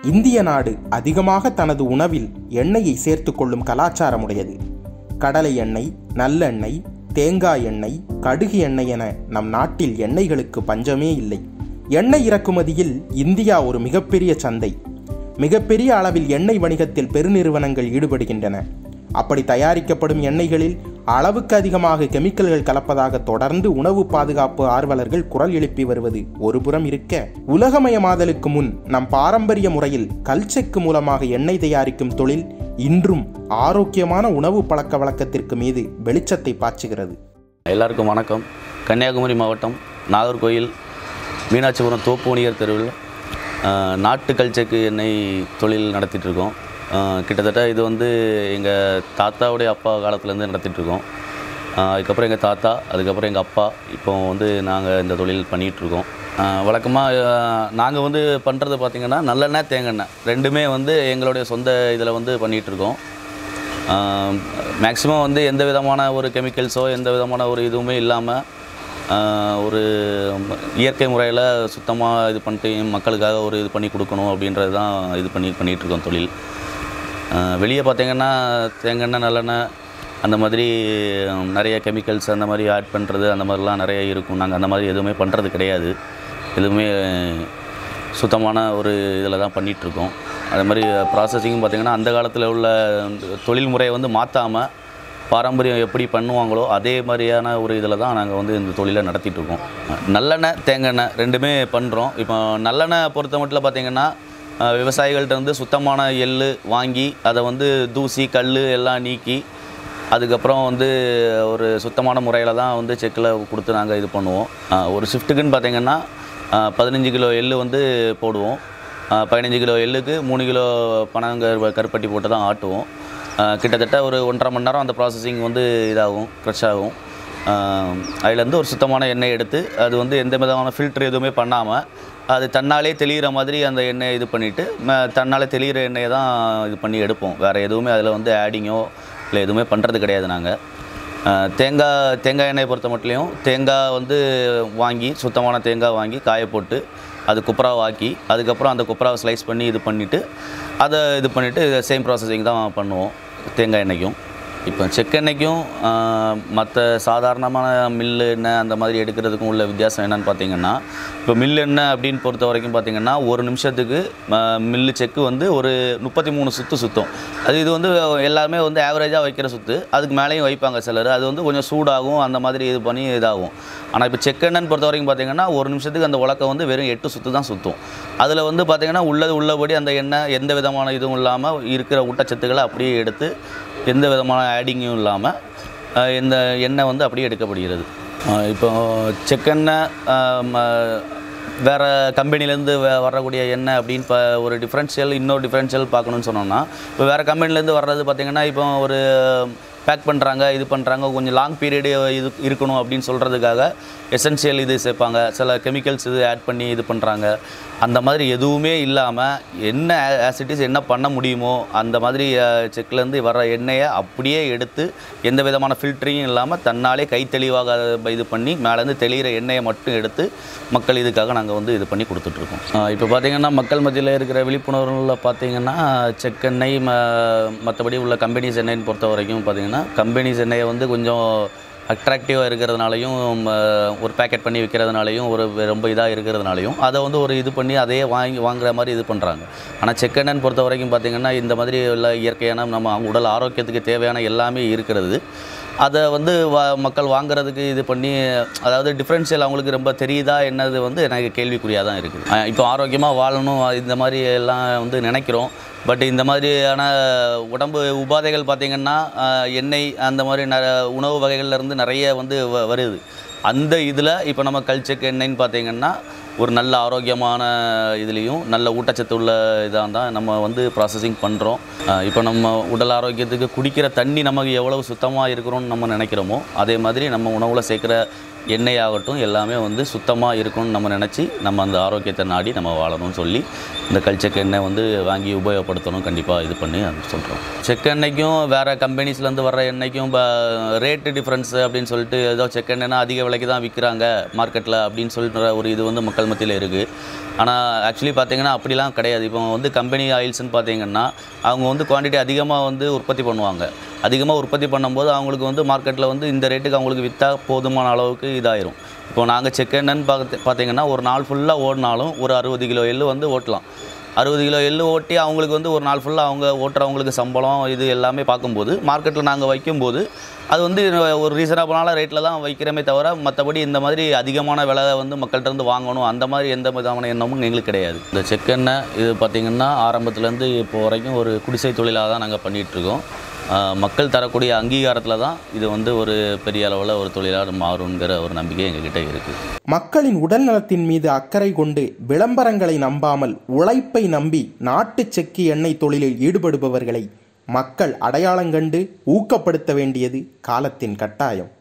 இந்திய நாடு அதிகமாக தனது உணவில் எண்ணெயை சேர்த்துக் கொள்ளும் கலாச்சாரம் உடையது கடலை எண்ணெய் நல்லெண்ணெய் தேங்காய் எண்ணெய் கடுகு எண்ணெய் என நம் நாட்டில் எண்ணெய்களுக்கு பஞ்சமே இல்லை எண்ணெய் இறக்குமதியில் இந்தியா ஒரு மிகப்பெரிய சந்தை மிகப்பெரிய அளவில் எண்ணெய் வணிகத்தில் பெருநிறுவனங்கள் ஈடுபடுகின்றன அப்படி தயாரிக்கப்படும் எண்ணெய்களில் அளவுக்கு அதிகமாக கெமிக்கல்கள் கலப்பதாக தொடர்ந்து உணவு பாதுகாப்பு ஆர்வலர்கள் குரல் எழுப்பி வருவது ஒருபுறம் இருக்க உலகமயமாதலுக்கு முன் நம் பாரம்பரிய முறையில் கல்ச்செக்கு மூலமாக எண்ணெய் தயாரிக்கும் தொழில் இன்றும் ஆரோக்கியமான உணவு பழக்க வழக்கத்திற்கு மீது வெளிச்சத்தை பாய்ச்சுகிறது எல்லாருக்கும் வணக்கம் கன்னியாகுமரி மாவட்டம் நாகர்கோயில் மீனாட்சிபுரம் தோப்பு வணிகர் தெருவில் ஆஹ், நாட்டு கல்ச்சக்கு எண்ணெய் தொழில் நடத்திட்டு இருக்கோம் ஆஹ், கிட்டத்தட்ட இது வந்து எங்கள் தாத்தாவுடைய அப்பா காலத்துலேருந்து நடத்திட்டு இருக்கோம் ஆஹ், அதுக்கப்புறம் எங்கள் தாத்தா அதுக்கப்புறம் எங்கள் அப்பா இப்போ வந்து நாங்கள் இந்த தொழில் பண்ணிகிட்ருக்கோம் வழக்கமாக நாங்கள் வந்து பண்ணுறது பார்த்திங்கன்னா நல்லெண்ணெய் தேங்காய் ரெண்டுமே வந்து எங்களுடைய சொந்த இதில் வந்து பண்ணிகிட்ருக்கோம் மேக்ஸிமம் வந்து எந்த விதமான ஒரு கெமிக்கல்ஸோ எந்த விதமான ஒரு இதுவுமே இல்லாமல் ஒரு இயற்கை முறையில் சுத்தமாக இது பண்ணிட்டு மக்களுக்காக ஒரு இது பண்ணி கொடுக்கணும் அப்படின்றது தான் இது பண்ணி பண்ணிகிட்ருக்கோம் தொழில் வெளியே பார்த்தீங்கன்னா தேங்காய் நல்லெண்ணெய் அந்த மாதிரி ஹம், நிறைய கெமிக்கல்ஸ் அந்த மாதிரி ஆட் பண்ணுறது அந்த மாதிரிலாம் நிறைய இருக்கும் நாங்கள் அந்த மாதிரி எதுவுமே பண்ணுறது கிடையாது எதுவுமே சுத்தமான ஒரு இதில் தான் பண்ணிகிட்ருக்கோம் அதே மாதிரி ப்ராசஸிங் பார்த்திங்கன்னா அந்த காலத்தில் உள்ள தொழில் முறையை வந்து மாற்றாமல் பாரம்பரியம் எப்படி பண்ணுவாங்களோ அதே மாதிரியான ஒரு இதில் தான் நாங்கள் வந்து இந்த தொழிலை நடத்திட்டு இருக்கோம் நல்லெண்ணெய் தேங்காய் ரெண்டுமே பண்ணுறோம் இப்போ நல்லெண்ணெய் பொறுத்த மட்டும் பார்த்திங்கன்னா அஹ், விவசாயிகள்ட்ட வந்து சுத்தமான எள்ளு வாங்கி அதை வந்து தூசி கல் எல்லாம் நீக்கி அதுக்கப்புறம் வந்து ஒரு சுத்தமான முறையில் தான் வந்து செக்கில் கொடுத்து நாங்கள் இது பண்ணுவோம் அஹ், ஒரு ஷிஃப்ட்டுக்குன்னு பார்த்திங்கன்னா அஹ், பதினஞ்சு கிலோ எள்ளு வந்து போடுவோம் அஹ், பதினஞ்சு கிலோ எள்ளுக்கு மூணு கிலோ பனங்கரு கருப்பட்டி போட்டு தான் ஆட்டுவோம் அஹ், கிட்டத்தட்ட ஒரு ஒன்றரை மணி நேரம் அந்த ப்ராசஸிங் வந்து இதாகும் க்ரஷ் ஆகும் ஆஹ் அதுலேருந்து ஒரு சுத்தமான எண்ணெய் எடுத்து அது வந்து எந்த விதமான ஃபில்டர் எதுவுமே பண்ணாமல் அது தன்னாலே தெளிகிற மாதிரி அந்த எண்ணெயை இது பண்ணிவிட்டு தன்னாலே தெளிகிற எண்ணெயை தான் இது பண்ணி எடுப்போம் வேறு எதுவுமே அதில் வந்து ஆடிங்கோ இல்லை எதுவுமே பண்ணுறது கிடையாது நாங்கள் தேங்காய் தேங்காய் எண்ணெயை பொறுத்த மட்டும் தேங்காய் வந்து வாங்கி சுத்தமான தேங்காய் வாங்கி காய போட்டு அது குப்பராவை ஆக்கி அதுக்கப்புறம் அந்த குப்பராவை ஸ்லைஸ் பண்ணி இது பண்ணிவிட்டு அதை இது பண்ணிவிட்டு சேம் ப்ராசஸிங் தான் பண்ணுவோம் தேங்காய் எண்ணெய்க்கும் இப்போ செக்கெண்ணெய்க்கும் மற்ற சாதாரணமான மில்லு எண்ணெய் அந்த மாதிரி எடுக்கிறதுக்கும் உள்ள வித்தியாசம் என்னன்னு பார்த்தீங்கன்னா இப்போ மில் எண்ணெய் அப்படின்னு பொறுத்த வரைக்கும் பார்த்தீங்கன்னா ஒரு நிமிஷத்துக்கு ஆஹ், மில்லு செக்கு வந்து ஒரு முப்பத்தி மூணு சுற்று சுற்றும் அது இது வந்து எல்லாருமே வந்து ஆவரேஜாக வைக்கிற சுற்று அதுக்கு மேலேயும் வைப்பாங்க சிலர் அது வந்து கொஞ்சம் சூடாகும் அந்த மாதிரி இது பண்ணி இதாகும் ஆனால் இப்போ செக்கெண்ணெய்னு பொறுத்த வரைக்கும் பார்த்தீங்கன்னா ஒரு நிமிஷத்துக்கு அந்த உலக்கம் வந்து வெறும் எட்டு சுற்று தான் சுற்றும் அதில் வந்து பார்த்தீங்கன்னா உள்ளது உள்ளபடி அந்த எண்ணெய் எந்த விதமான இதுவும் இல்லாமல் இருக்கிற ஊட்டச்சத்துக்களை அப்படியே எடுத்து எந்த விதமான ஆடிங்கும் இல்லாமல் அஹ், இந்த எண்ணெய் வந்து அப்படியே எடுக்கப்படுகிறது அஹ், இப்போ செக்கெண்ணெய் அஹ், ம- வேறு கம்பெனிலேருந்து வரக்கூடிய எண்ணெய் அப்படின்னு இப்போ ஒரு டிஃப்ரென்ஷியல் இன்னொரு டிஃப்ரென்ஷியல் பார்க்கணுன்னு சொன்னோம்னா இப்போ வேறு கம்பெனிலேருந்து வர்றது பார்த்திங்கன்னா இப்போ ஒரு பேக் பண்ணுறாங்க இது பண்ணுறாங்க கொஞ்சம் லாங் பீரியடு இது இருக்கணும் அப்படின்னு சொல்கிறதுக்காக எசென்ஷியல் இது சேர்ப்பாங்க சில கெமிக்கல்ஸ் இது ஆட் பண்ணி இது பண்ணுறாங்க அந்த மாதிரி எதுவுமே இல்லாமல் என்ன ஆசிட்டிஸ் என்ன பண்ண முடியுமோ அந்த மாதிரி செக்லேருந்து வர எண்ணெயை அப்படியே எடுத்து எந்த விதமான ஃபில்டரிங்கும் இல்லாமல் தன்னாலே கை தெளிவாக அதை இது பண்ணி மேலேருந்து தெளிகிற எண்ணெயை மட்டும் எடுத்து மக்கள் இதுக்காக நாங்கள் வந்து இது பண்ணி கொடுத்துட்ருக்கோம் இப்போ பார்த்திங்கன்னா மக்கள் மத்தியில் இருக்கிற விழிப்புணர்வில் பார்த்தீங்கன்னா செக்கெண்ணெய் ம மற்றபடி உள்ள கம்பெனிஸ் எண்ணெய்ன்னு பொறுத்த வரைக்கும் பார்த்தீங்கன்னா கம்பெனிஸ் எண்ணெயை வந்து கொஞ்சம் அட்ராக்டிவாக இருக்கிறதுனாலையும் ம, ஒரு பேக்கெட் பண்ணி விற்கிறதுனாலையும் ஒரு ரொம்ப இதாக இருக்கிறதுனாலையும் அதை வந்து ஒரு இது பண்ணி அதையே வாங்கி வாங்குற மாதிரி இது பண்ணுறாங்க ஆனால் செக்கெண்ணெய்னு பொறுத்த வரைக்கும் பார்த்திங்கன்னா இந்த மாதிரி உள்ள இயற்கையான நம்ம உடல் ஆரோக்கியத்துக்கு தேவையான எல்லாமே இருக்கிறது அதை வந்து வா மக்கள் வாங்குறதுக்கு இது பண்ணி அதாவது டிஃப்ரென்ஷியல் அவங்களுக்கு ரொம்ப தெரியுதா என்னது வந்து எனக்கு கேள்விக்குறியாக தான் இருக்குது அஹ் இப்போ ஆரோக்கியமாக வாழணும் இந்த மாதிரி எல்லாம் வந்து நினைக்கிறோம் பட் இந்த மாதிரியான உடம்பு உபாதைகள் பார்த்திங்கன்னா அஹ், எண்ணெய் அந்த மாதிரி ந உணவு வகைகள்ல இருந்து நிறைய வந்து வ வருது அந்த இதில் இப்போ நம்ம கல்ச்சக்கு எண்ணெய்ன்னு பார்த்தீங்கன்னா ஒரு நல்ல ஆரோக்கியமான இதுலேயும் நல்ல ஊட்டச்சத்து உள்ள இதாக தான் நம்ம வந்து ப்ராசஸிங் பண்ணுறோம் இப்போ நம்ம உடல் ஆரோக்கியத்துக்கு குடிக்கிற தண்ணி நமக்கு எவ்வளவு சுத்தமாக இருக்கிறோம்னு நம்ம நினைக்கிறோமோ அதே மாதிரி நம்ம உணவில் சேர்க்குற எண்ணெய் ஆகட்டும் எல்லாமே வந்து சுத்தமாக இருக்கும்னு நம்ம நினச்சி நம்ம அந்த ஆரோக்கியத்தை நாடி நம்ம வாழணும்னு சொல்லி இந்த கல்ச்சக்கு எண்ணெய் வந்து வாங்கி உபயோகப்படுத்தணும் கண்டிப்பாக இது பண்ணி சொல்கிறோம் செக் எண்ணெய்க்கும் வேறு கம்பெனிஸ்லேருந்து வர்ற எண்ணெய்க்கும் இப்போ ரேட்டு டிஃப்ரென்ஸ் அப்படின்னு சொல்லிட்டு ஏதோ செக் எண்ணெய்னா அதிக விலைக்கு தான் விற்கிறாங்க மார்க்கெட்டில் அப்படின்னு சொல்லிட்டு ஒரு இது வந்து மக்கள் மக்கள் மத்தியில் இருக்குது ஆனால் ஆக்சுவலி பார்த்தீங்கன்னா அப்படிலாம் கிடையாது இப்போ வந்து கம்பெனி ஆயில்ஸ்னு பார்த்தீங்கன்னா அவங்க வந்து குவான்டிட்டி அதிகமாக வந்து உற்பத்தி பண்ணுவாங்க அதிகமாக உற்பத்தி பண்ணும்போது அவங்களுக்கு வந்து மார்க்கெட்டில் வந்து இந்த ரேட்டுக்கு அவங்களுக்கு விற்றா போதுமான அளவுக்கு இதாயிரும் இப்போ நாங்கள் செக் என்னன்னு பார்த்து பார்த்தீங்கன்னா ஒரு நாள் ஃபுல்லாக ஓடினாலும் ஒரு அறுபது கிலோ எள்ளு வந்து ஓட்டலாம் அறுபது கிலோ எள்ளு ஓட்டி அவங்களுக்கு வந்து ஒரு நாள் ஃபுல்லாக அவங்க ஓட்டுறவங்களுக்கு சம்பளம் இது எல்லாமே பார்க்கும்போது மார்க்கெட்டில் நாங்கள் வைக்கும்போது அது வந்து ஒரு ரீசனபிளான ரேட்டில் தான் வைக்கிறோமே தவிர மற்றபடி இந்த மாதிரி அதிகமான விலை வந்து மக்கள்கிட்ட இருந்து வாங்கணும் அந்த மாதிரி எந்த விதமான எண்ணமும் எங்களுக்கு கிடையாது இந்த செக்கெண்ணெய் இது பார்த்திங்கன்னா ஆரம்பத்துலேருந்து இப்போ வரைக்கும் ஒரு குடிசை தொழிலாக தான் நாங்கள் பண்ணிகிட்ருக்கோம் மக்கள் தரக்கூடிய அங்கீகாரத்தில் தான் இது வந்து ஒரு பெரிய அளவில் ஒரு தொழிலாக மாறுங்கிற ஒரு நம்பிக்கை எங்ககிட்ட இருக்குது மக்களின் உடல் நலத்தின் மீது அக்கறை கொண்டு விளம்பரங்களை நம்பாமல் உழைப்பை நம்பி நாட்டு செக்கு எண்ணெய் தொழிலில் ஈடுபடுபவர்களை மக்கள் அடையாளங்கண்டு ஊக்கப்படுத்த வேண்டியது காலத்தின் கட்டாயம்